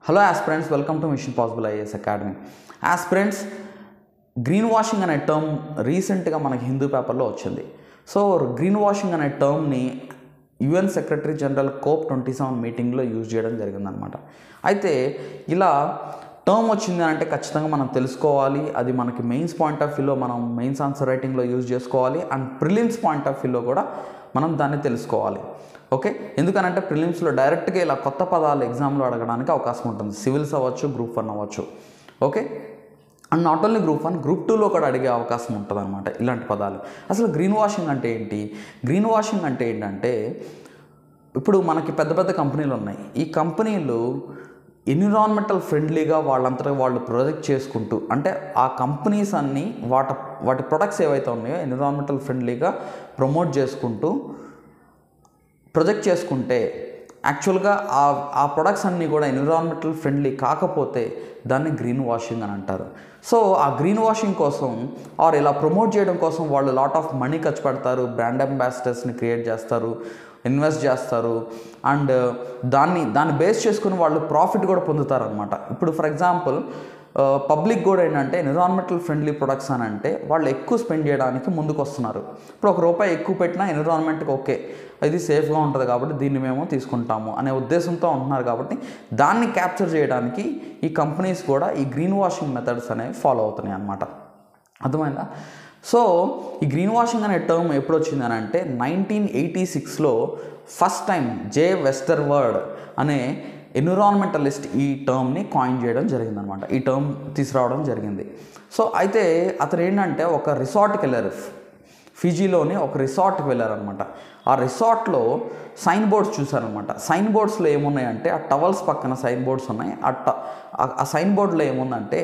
hello aspirants welcome to mission possible IAS academy aspirants green washing అనే term రీసెంట్గా మనకి హిందూ పేపర్లో వచ్చింది సో గ్రీన్ వాషింగ్ అనే టర్మ్ని UN secretary general COP twenty seven మీటింగ్లో యూజ్ చేయడం జరిగిందనమాట అయితే ఇలా టర్మ్ వచ్చింది అంటే ఖచ్చితంగా మనం తెలుసుకోవాలి అది మనకి మెయిన్స్ పాయింట్ ఆఫ్ వ్యూలో మనం మెయిన్స్ ఆన్సర్ రైటింగ్లో యూజ్ చేసుకోవాలి అండ్ ప్రిలిమ్స్ పాయింట్ ఆఫ్ వ్యూలో కూడా మనం దాన్ని తెలుసుకోవాలి ఓకే ఎందుకనంటే ప్రిలిమ్స్లో డైరెక్ట్గా ఇలా కొత్త పదాలు ఎగ్జామ్లో అడగడానికి అవకాశం ఉంటుంది సివిల్స్ అవ్వచ్చు గ్రూప్ వన్ అవ్వచ్చు okay and not only group one group టూలో కూడా అడిగే అవకాశం ఉంటుంది అనమాట ఇలాంటి పదాలు అసలు గ్రీన్ వాషింగ్ అంటే ఏంటి గ్రీన్ వాషింగ్ అంటే ఏంటంటే ఇప్పుడు మనకి పెద్ద పెద్ద కంపెనీలు ఉన్నాయి ఈ కంపెనీలు ఎన్విరాన్మెంటల్ ఫ్రెండ్లీగా వాళ్ళంతటా వాళ్ళు ప్రొజెక్ట్ చేసుకుంటూ అంటే ఆ కంపెనీస్ అన్నీ వాటి వాటి ప్రొడక్ట్స్ ఏవైతే ఉన్నాయో ఎన్విరాన్మెంటల్ ఫ్రెండ్లీగా ప్రమోట్ చేసుకుంటూ ప్రొజెక్ట్ చేసుకుంటే యాక్చువల్గా ఆ ఆ ప్రొడక్ట్స్ అన్నీ కూడా ఎన్విరాన్మెంటల్ ఫ్రెండ్లీ కాకపోతే దాన్ని గ్రీన్ వాషింగ్ అని అంటారు సో ఆ గ్రీన్ వాషింగ్ కోసం ఆర్ ఇలా ప్రమోట్ చేయడం కోసం వాళ్ళు లాట్ ఆఫ్ మనీ ఖర్చు పెడతారు బ్రాండ్ అంబాసిడర్స్ని క్రియేట్ చేస్తారు ఇన్వెస్ట్ చేస్తారు అండ్ దాన్ని దాన్ని బేస్ చేసుకుని వాళ్ళు ప్రాఫిట్ కూడా పొందుతారనమాట ఇప్పుడు ఫర్ ఎగ్జాంపుల్ పబ్లిక్ కూడా ఏంటంటే ఎన్విరాన్మెంటల్ ఫ్రెండ్లీ ప్రొడక్ట్స్ అని అంటే వాళ్ళు ఎక్కువ స్పెండ్ చేయడానికి ముందుకు వస్తున్నారు ఇప్పుడు ఒక రూపాయి ఎక్కువ పెట్టినా ఎన్విరాన్మెంట్కి ఓకే ఇది సేఫ్గా ఉంటుంది కాబట్టి దీన్ని మేము తీసుకుంటాము అనే ఉద్దేశంతో ఉంటున్నారు కాబట్టి దాన్ని క్యాప్చర్ చేయడానికి ఈ కంపెనీస్ కూడా ఈ గ్రీన్ వాషింగ్ మెథడ్స్ అనేవి ఫాలో అవుతున్నాయి అన్నమాట అర్థమైందా సో ఈ గ్రీన్ వాషింగ్ అనే టర్మ్ ఎప్పుడు వచ్చింది అని అంటే నైన్టీన్ ఎయిటీ సిక్స్లో first time Jay Westerveld అనే ఎన్విరాన్మెంటలిస్ట్ ఈ టర్మ్ని కాయిన్ చేయడం జరిగిందనమాట ఈ టర్మ్ తీసుకురావడం జరిగింది సో అయితే అతను ఏంటంటే ఒక రిసార్ట్కి వెళ్ళారు ఫిజీలోని ఒక రిసార్ట్కి వెళ్ళారనమాట ఆ రిసార్ట్లో సైన్ బోర్డ్స్ చూసారనమాట సైన్ బోర్డ్స్లో ఏమున్నాయంటే ఆ టవల్స్ పక్కన సైన్ బోర్డ్స్ ఉన్నాయి ఆ ట ఆ సైన్ బోర్డ్లో ఏముందంటే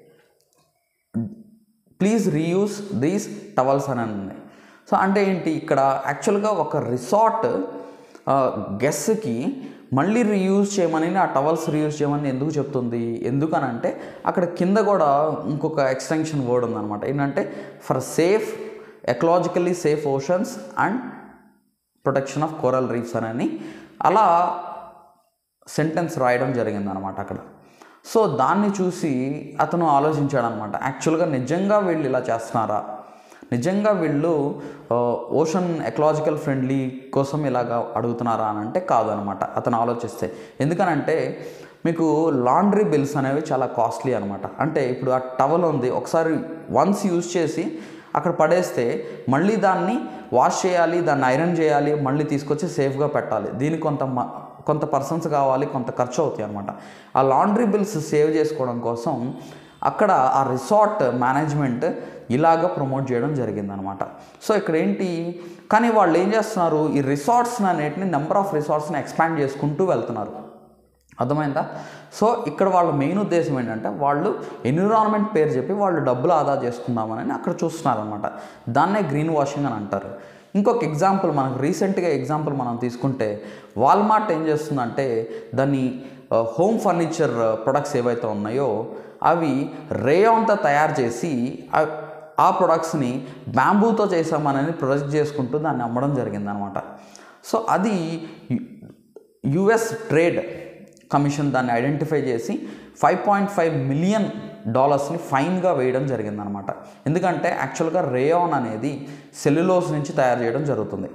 ప్లీజ్ రీయూస్ దీస్ టవల్స్ అని ఉన్నాయి సో అంటే ఏంటి ఇక్కడ యాక్చువల్గా ఒక రిసార్ట్ గెస్ట్కి మళ్ళీ రీయూజ్ చేయమని ఆ టవల్స్ రీయూజ్ చేయమని ఎందుకు చెప్తుంది ఎందుకనంటే అక్కడ కింద కూడా ఇంకొక ఎక్స్టెన్షన్ వర్డ్ ఉందన్నమాట ఏంటంటే for safe ecologically safe oceans and protection of coral reefs అని అలా సెంటెన్స్ రాయడం జరిగిందనమాట అక్కడ సో దాన్ని చూసి అతను ఆలోచించాడనమాట యాక్చువల్గా నిజంగా వీళ్ళు ఇలా చేస్తున్నారా నిజంగా వీళ్ళు ఓషన్ ఎకలాజికల్ ఫ్రెండ్లీ కోసం ఇలాగా అడుగుతున్నారా అని అంటే కాదనమాట అతను ఆలోచిస్తే ఎందుకనంటే మీకు లాండ్రీ బిల్స్ అనేవి చాలా కాస్ట్లీ అనమాట అంటే ఇప్పుడు ఆ టవల్ ఉంది ఒకసారి వన్స్ యూజ్ చేసి అక్కడ పడేస్తే మళ్ళీ దాన్ని వాష్ చేయాలి దాన్ని ఐరన్ చేయాలి మళ్ళీ తీసుకొచ్చి సేఫ్గా పెట్టాలి దీనికి కొంత మ- కొంత పర్సన్స్ కావాలి కొంత ఖర్చు అవుతాయి అనమాట ఆ లాండ్రీ బిల్స్ సేవ్ చేసుకోవడం కోసం అక్కడ ఆ రిసార్ట్ మేనేజ్మెంట్ ఇలాగ ప్రమోట్ చేయడం జరిగిందనమాట సో ఇక్కడ ఏంటి కానీ వాళ్ళు ఏం చేస్తున్నారు ఈ రిసార్ట్స్ అనేటిని నెంబర్ ఆఫ్ రిసార్ట్స్ని ఎక్స్పాండ్ చేసుకుంటూ వెళ్తున్నారు అర్థమైందా సో ఇక్కడ వాళ్ళ మెయిన్ ఉద్దేశం ఏంటంటే వాళ్ళు ఎన్విరాన్మెంట్ పేరు చెప్పి వాళ్ళు డబ్బులు ఆదా చేసుకుందామని అక్కడ చూస్తున్నారు అనమాట దాన్నే గ్రీన్ వాషింగ్ అని అంటారు ఇంకొక ఎగ్జాంపుల్ మనకు రీసెంట్గా ఎగ్జాంపుల్ మనం తీసుకుంటే వాల్మార్ట్ ఏం చేస్తుందంటే దాన్ని హోమ్ ఫర్నిచర్ ప్రొడక్ట్స్ ఏవైతే ఉన్నాయో అవి రేయాన్తో తయారు చేసి ఆ- ఆ ప్రొడక్ట్స్ని బ్యాంబూతో చేసామని ప్రొజెక్ట్ చేసుకుంటూ దాన్ని అమ్మడం జరిగిందనమాట సో అది యుఎస్ ట్రేడ్ కమిషన్ దాన్ని ఐడెంటిఫై చేసి ఫైవ్ పాయింట్ ఫైవ్ మిలియన్ డాలర్స్ని ఫైన్గా వేయడం జరిగిందనమాట ఎందుకంటే యాక్చువల్గా రేయాన్ అనేది సెల్యులోస్ నుంచి తయారు చేయడం జరుగుతుంది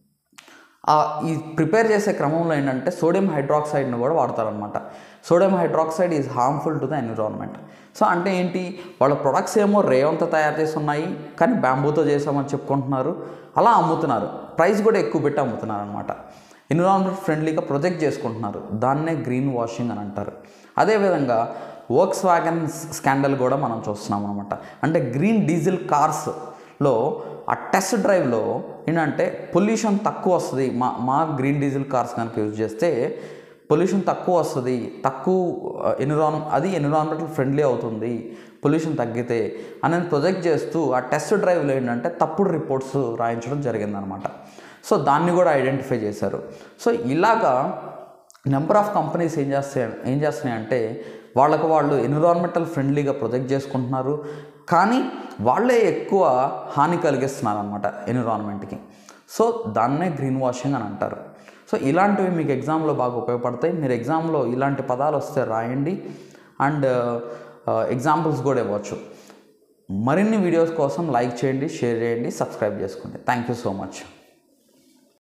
ఆ ఈ ప్రిపేర్ చేసే క్రమంలో ఏంటంటే సోడియం హైడ్రాక్సైడ్ని కూడా వాడతారనమాట sodium hydroxide is harmful to the environment so అంటే ఏంటి వాళ్ళ ప్రొడక్ట్స్ ఏమో రేవంతో తయారు చేసి ఉన్నాయి కానీ బ్యాంబూతో చేసామని చెప్పుకుంటున్నారు అలా అమ్ముతున్నారు ప్రైస్ కూడా ఎక్కువ పెట్టి అమ్ముతున్నారు అనమాట ఎన్విరాన్మెంట్ ఫ్రెండ్లీగా ప్రొజెక్ట్ చేసుకుంటున్నారు దాన్నే గ్రీన్ వాషింగ్ అని అంటారు అదేవిధంగా వర్క్స్ వ్యాగన్ స్కాండల్ కూడా మనం చూస్తున్నాం అనమాట అంటే గ్రీన్ డీజిల్ కార్స్లో ఆ టెస్ట్ డ్రైవ్లో ఏంటంటే పొల్యూషన్ తక్కువ వస్తుంది మా మా గ్రీన్ డీజిల్ కార్స్ కనుక యూజ్ చేస్తే పొల్యూషన్ తక్కువ వస్తుంది తక్కువ ఎన్విరాన్ అది ఎన్విరాన్మెంటల్ ఫ్రెండ్లీ అవుతుంది పొల్యూషన్ తగ్గితే అనేది ప్రొజెక్ట్ చేస్తూ ఆ టెస్ట్ డ్రైవ్లో ఏంటంటే తప్పుడు రిపోర్ట్స్ రాయించడం జరిగిందనమాట సో దాన్ని కూడా ఐడెంటిఫై చేశారు సో ఇలాగా నెంబర్ ఆఫ్ కంపెనీస్ ఏం చేస్తాయి ఏం చేస్తున్నాయి అంటే వాళ్ళకు వాళ్ళు ఎన్విరాన్మెంటల్ ఫ్రెండ్లీగా ప్రొజెక్ట్ చేసుకుంటున్నారు కానీ వాళ్ళే ఎక్కువ హాని కలిగిస్తున్నారు అనమాట ఎన్విరాన్మెంట్కి సో దాన్నే గ్రీన్ వాషింగ్ అని అంటారు సో ఇలాంటివి మీకు ఎగ్జామ్లో బాగా ఉపయోగపడతాయి మీరు ఎగ్జామ్లో ఇలాంటి పదాలు వస్తే రాయండి అండ్ ఎగ్జాంపుల్స్ కూడా ఇవ్వచ్చు మరిన్ని వీడియోస్ కోసం లైక్ చేయండి షేర్ చేయండి సబ్స్క్రైబ్ చేసుకోండి థ్యాంక్ యూ సో మచ్